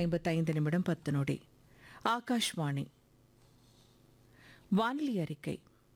ஐம்பத்தைந்து நிமிடம் பத்து நொடி ஆகாஷ்வாணி வானிலை அறிக்கை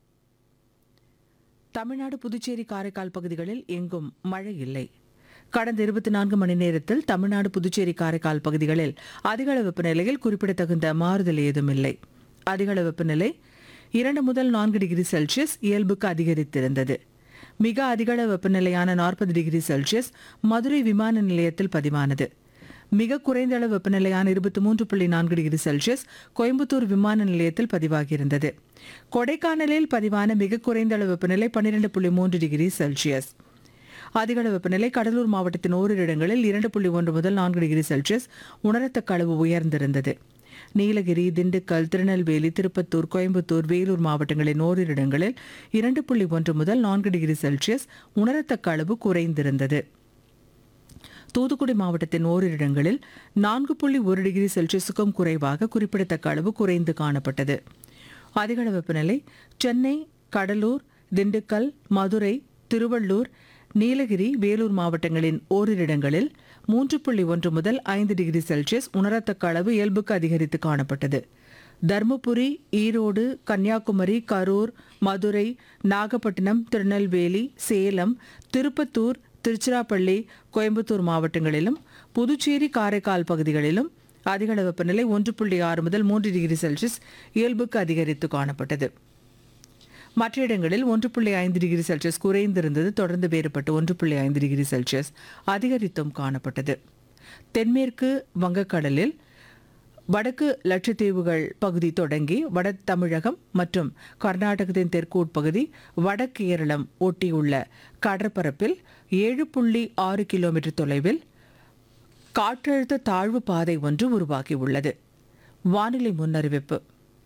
தமிழ்நாடு புதுச்சேரி காரைக்கால் பகுதிகளில் எங்கும் மழை இல்லை கடந்த இருபத்தி நான்கு மணி நேரத்தில் தமிழ்நாடு புதுச்சேரி காரைக்கால் பகுதிகளில் அதிகள வெப்பநிலையில் குறிப்பிடத்தகுந்த மாறுதல் ஏதும் இல்லை அதிகள வெப்பநிலை இரண்டு முதல் நான்கு டிகிரி செல்சியஸ் இயல்புக்கு அதிகரித்திருந்தது மிக அதிகள வெப்பநிலையான நாற்பது டிகிரி செல்சியஸ் மதுரை விமான நிலையத்தில் பதிவானது மிக குறைந்த அளவு வெப்பநிலையான இருபத்தி மூன்று புள்ளி நான்கு டிகிரி செல்சியஸ் கோயம்புத்தூர் விமான நிலையத்தில் பதிவாகியிருந்தது கொடைக்கானலில் பதிவான மிக குறைந்த அளவு வெப்பநிலை பன்னிரண்டு புள்ளி மூன்று டிகிரி செல்சியஸ் அதிகள வெப்பநிலை கடலூர் மாவட்டத்தின் ஓரிரு இடங்களில் இரண்டு புள்ளி ஒன்று முதல் நான்கு டிகிரி செல்சியஸ் உணரத்தக்க அளவு உயர்ந்திருந்தது நீலகிரி திண்டுக்கல் திருநெல்வேலி திருப்பத்தூர் கோயம்புத்தூர் வேலூர் மாவட்டங்களின் ஓரிரு இடங்களில் இரண்டு புள்ளி ஒன்று முதல் நான்கு டிகிரி செல்சியஸ் உணரத்தக்க அளவு குறைந்திருந்தது தூத்துக்குடி மாவட்டத்தின் ஓரிரு இடங்களில் நான்கு புள்ளி ஒரு டிகிரி செல்சியஸுக்கும் குறைவாக குறிப்பிடத்தக்க அளவு குறைந்து காணப்பட்டது அதிகள வெப்பநிலை சென்னை கடலூர் திண்டுக்கல் மதுரை திருவள்ளூர் நீலகிரி வேலூர் மாவட்டங்களின் ஓரிரு இடங்களில் மூன்று புள்ளி ஒன்று முதல் ஐந்து டிகிரி செல்சியஸ் உணரத்தக்க அளவு இயல்புக்கு அதிகரித்து காணப்பட்டது தருமபுரி ஈரோடு கன்னியாகுமரி கரூர் மதுரை நாகப்பட்டினம் திருநெல்வேலி சேலம் திருப்பத்தூர் திருச்சிராப்பள்ளி கோயம்புத்தூர் மாவட்டங்களிலும் புதுச்சேரி காரைக்கால் பகுதிகளிலும் அதிகள வெப்பநிலை ஒன்று புள்ளி ஆறு முதல் மூன்று டிகிரி செல்சியஸ் இயல்புக்கு அதிகரித்து காணப்பட்டது மற்ற இடங்களில் ஒன்று புள்ளி ஐந்து டிகிரி செல்சியஸ் குறைந்திருந்தது தொடர்ந்து வேறுபட்டு ஒன்று புள்ளி ஐந்து டிகிரி செல்சியஸ் அதிகரித்தும் காணப்பட்டது தென்மேற்கு வங்கக்கடலில் வடக்கு லட்சத்தீவுகள் பகுதி தொடங்கி வட தமிழகம் மற்றும் கர்நாடகத்தின் தெற்கு உட்பகுதி வட கேரளம் ஒட்டியுள்ள கடற்பரப்பில் ஏழு புள்ளி ஆறு கிலோமீட்டர் தொலைவில் காற்றழுத்த தாழ்வு பாதை ஒன்று உருவாகியுள்ளது வானிலை முன்னறிவிப்பு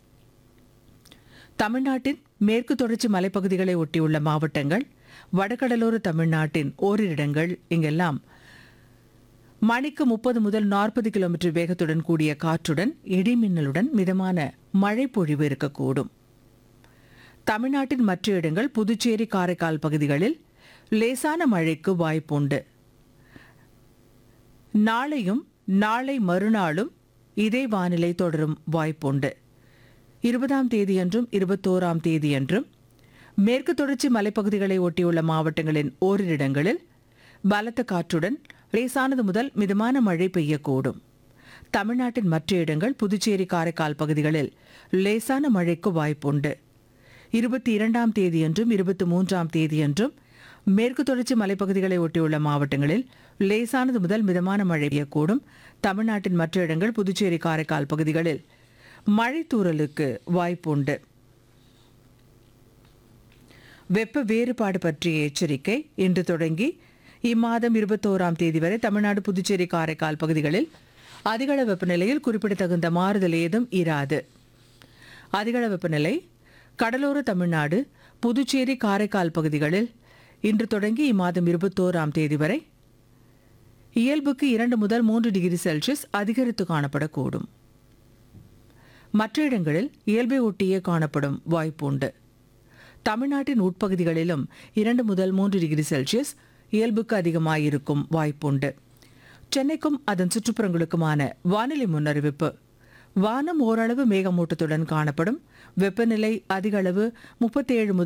தமிழ்நாட்டின் மேற்கு தொடர்ச்சி மலைப்பகுதிகளை ஒட்டியுள்ள மாவட்டங்கள் வடகடலோர தமிழ்நாட்டின் ஓரிரு இடங்கள் இங்கெல்லாம் மணிக்கு முப்பது முதல் நாற்பது கிலோமீட்டர் வேகத்துடன் கூடிய காற்றுடன் இடிமின்னலுடன் மிதமான மழை பொழிவு இருக்கக்கூடும் தமிழ்நாட்டின் மற்ற இடங்கள் புதுச்சேரி காரைக்கால் பகுதிகளில் லேசான மழைக்கு வாய்ப்புண்டு நாளையும் நாளை மறுநாளும் இதே வானிலை தொடரும் வாய்ப்புண்டு இருபதாம் தேதியன்றும் இருபத்தோராம் தேதியன்றும் மேற்கு தொடர்ச்சி மலைப்பகுதிகளை ஒட்டியுள்ள மாவட்டங்களின் ஓரிரு இடங்களில் பலத்த காற்றுடன் லேசானது முதல் மிதமான மழை பெய்யக்கூடும் தமிழ்நாட்டின் மற்ற இடங்கள் புதுச்சேரி காரைக்கால் பகுதிகளில் லேசான மழைக்கு வாய்ப்புண்டு இருபத்தி இரண்டாம் தேதியன்றும் இருபத்தி மூன்றாம் தேதியன்றும் மேற்கு தொடர்ச்சி மலைப்பகுதிகளை ஒட்டியுள்ள மாவட்டங்களில் லேசானது முதல் மிதமான மழை பெய்யக்கூடும் தமிழ்நாட்டின் மற்ற இடங்கள் புதுச்சேரி காரைக்கால் பகுதிகளில் மழை தூறலுக்கு வாய்ப்புண்டு வெப்ப வேறுபாடு பற்றிய எச்சரிக்கை இன்று தொடங்கி இம்மாதம் இருபத்தோராம் தேதி வரை தமிழ்நாடு புதுச்சேரி காரைக்கால் பகுதிகளில் அதிகள வெப்பநிலையில் குறிப்பிடத்தகுந்த மாறுதல் ஏதும் இராது அதிகள வெப்பநிலை கடலோர தமிழ்நாடு புதுச்சேரி காரைக்கால் பகுதிகளில் இன்று தொடங்கி இம்மாதம் இருபத்தோராம் தேதி வரை இயல்புக்கு இரண்டு முதல் மூன்று டிகிரி செல்சியஸ் அதிகரித்து காணப்படக்கூடும் மற்ற இடங்களில் இயல்பை ஒட்டியே காணப்படும் வாய்ப்பு உண்டு தமிழ்நாட்டின் உட்பகுதிகளிலும் இரண்டு முதல் மூன்று டிகிரி செல்சியஸ் இயல்புக்கு அதிகமாயிருக்கும் வாய்ப்புண்டு சென்னைக்கும் அதன் சுற்றுப்புறங்களுக்குமான வானிலை முன்னறிவிப்பு வானம் ஓரளவு மேகமூட்டத்துடன் காணப்படும் வெப்பநிலை அதிக அளவு முப்பத்தேழு முதல்